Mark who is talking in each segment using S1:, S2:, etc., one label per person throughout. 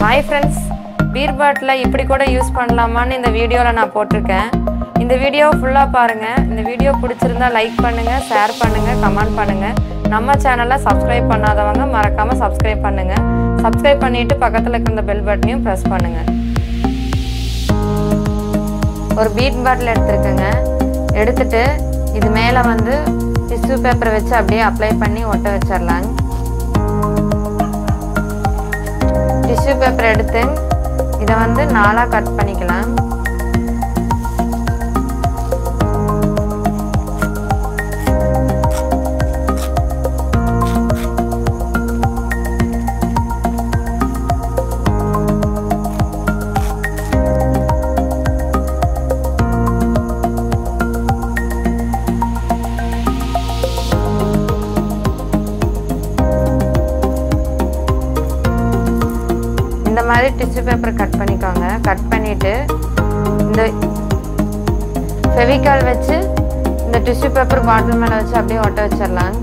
S1: hi friends beer bottle இப்படி கூட use பண்ணலாமான்னு இந்த வீடியோவில் நான் போட்டிருக்கேன் இந்த வீடியோ ஃபுல்லாக பாருங்கள் இந்த வீடியோ பிடிச்சிருந்தா லைக் பண்ணுங்கள் ஷேர் பண்ணுங்கள் கமெண்ட் பண்ணுங்கள் நம்ம சேனலை சப்ஸ்கிரைப் பண்ணாதவங்க மறக்காமல் சப்ஸ்கிரைப் பண்ணுங்கள் சப்ஸ்கிரைப் பண்ணிவிட்டு பக்கத்தில் இருக்கிற இந்த பெல் பட்டனையும் ப்ரெஸ் பண்ணுங்கள் ஒரு பீட் பாட்டில் எடுத்துருக்கேங்க எடுத்துட்டு இது மேலே வந்து டிஷ்யூ பேப்பரை வச்சு அப்படியே அப்ளை பண்ணி ஒட்ட வச்சிடலாங்க டிஷ்யூ பேப்பர் எடுத்து இதை வந்து நாலாக கட் பண்ணிக்கலாம் இந்த மாதிரி டிஷ்யூ பேப்பர் கட் பண்ணிக்கோங்க கட் பண்ணிவிட்டு இந்த ஃபெவிகால் வச்சு இந்த டிஷ்யூ பேப்பர் பாட்டில் மேலே வச்சு அப்படியே ஒட்ட வச்சிடலாம்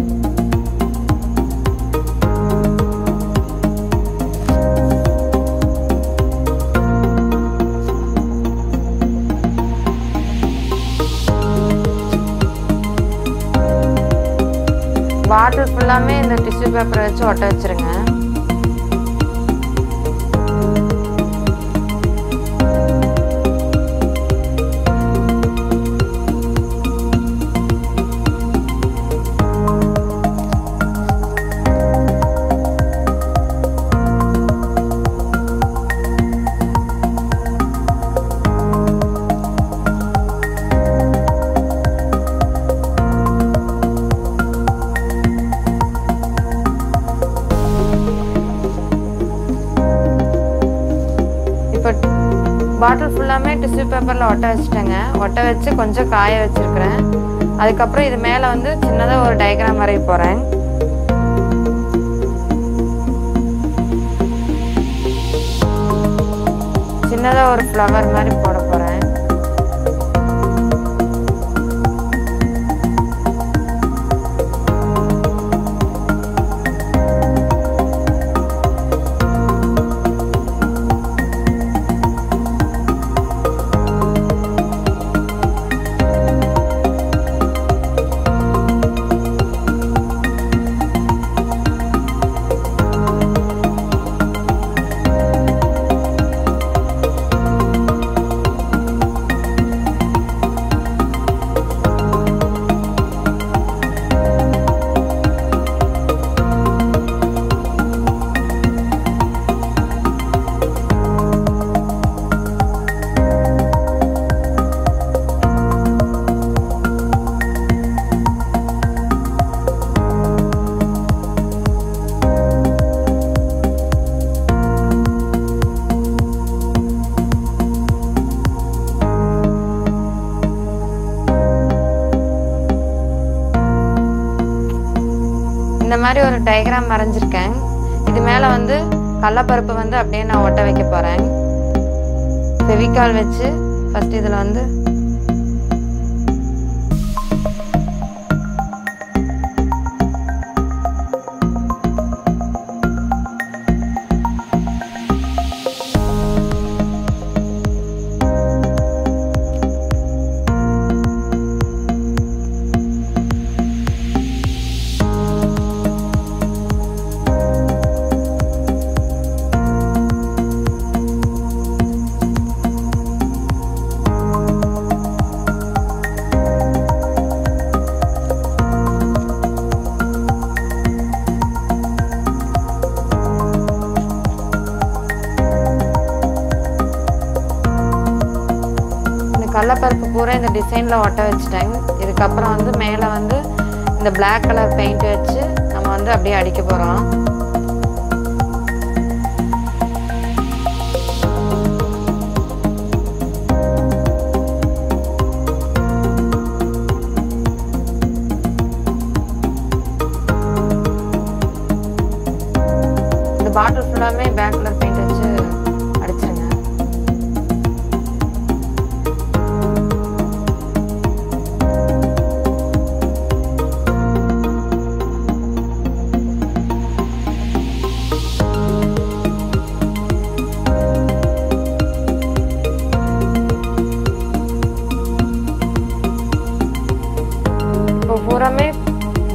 S1: பாட்டில் ஃபுல்லாமே இந்த டிஷ்யூ பேப்பரை வச்சு ஒட்ட வச்சிருங்க இப்போ பாட்டில் ஃபுல்லாமே டிஷ்யூ பேப்பரில் ஒட்ட வச்சுட்டேங்க ஒட்ட வச்சு கொஞ்சம் காய வச்சுருக்கிறேன் அதுக்கப்புறம் இது மேலே வந்து சின்னதாக ஒரு டயக்ராம் வரைய போகிறேன் சின்னதாக ஒரு ஃப்ளவர் மாதிரி போட போகிறேன் இந்த மாதிரி ஒரு டயக்ராம் வரைஞ்சிருக்கேன் இது மேலே வந்து கடலப்பருப்பு வந்து அப்படியே நான் ஒட்ட வைக்க போகிறேன் ஃபெவிகால் வச்சு ஃபஸ்ட் இதில் வந்து இந்த கடலப்பருப்பு பூரா இந்த டிசைனில் ஒட்ட வச்சுட்டேன் இதுக்கப்புறம் வந்து மேலே வந்து இந்த Black கலர் பெயிண்ட் வச்சு நம்ம வந்து அப்படியே அடிக்க போகிறோம் இந்த பாட்டில் ஃபுல்லாமே Black கலர் பெயிண்ட் வச்சு அடிச்சிருங்க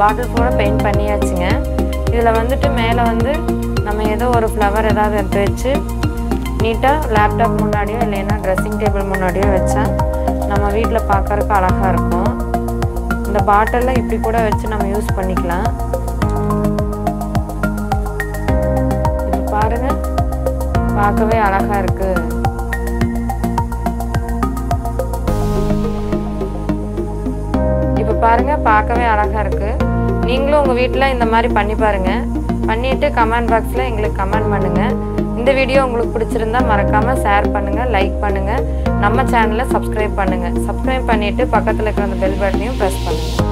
S1: பாட்டில்ஸ் கூட பெயிண்ட் பண்ணியாச்சுங்க இதில் வந்துட்டு மேலே வந்து நம்ம ஏதோ ஒரு ஃப்ளவர் ஏதாவது எடுத்து வச்சு நீட்டாக லேப்டாப் முன்னாடியோ இல்லைன்னா ட்ரெஸ்ஸிங் டேபிள் முன்னாடியோ வச்சா நம்ம வீட்டில் பார்க்கறதுக்கு அழகாக இருக்கும் இந்த பாட்டிலில் இப்படி கூட வச்சு நம்ம யூஸ் பண்ணிக்கலாம் இது பாருங்க பார்க்கவே அழகாக இருக்குது இப்போ பாருங்க பார்க்கவே அழகாக இருக்குது நீங்களும் உங்கள் வீட்டில் இந்த மாதிரி பண்ணி பாருங்க பண்ணிட்டு கமெண்ட் பாக்ஸில் எங்களுக்கு கமெண்ட் பண்ணுங்க இந்த வீடியோ உங்களுக்கு பிடிச்சிருந்தா மறக்காமல் ஷேர் பண்ணுங்கள் லைக் பண்ணுங்கள் நம்ம சேனலை சப்ஸ்கிரைப் பண்ணுங்கள் சப்ஸ்கிரைப் பண்ணிவிட்டு பக்கத்தில் இருக்கிற அந்த பெல் பட்டனையும் ப்ரெஸ் பண்ணுங்கள்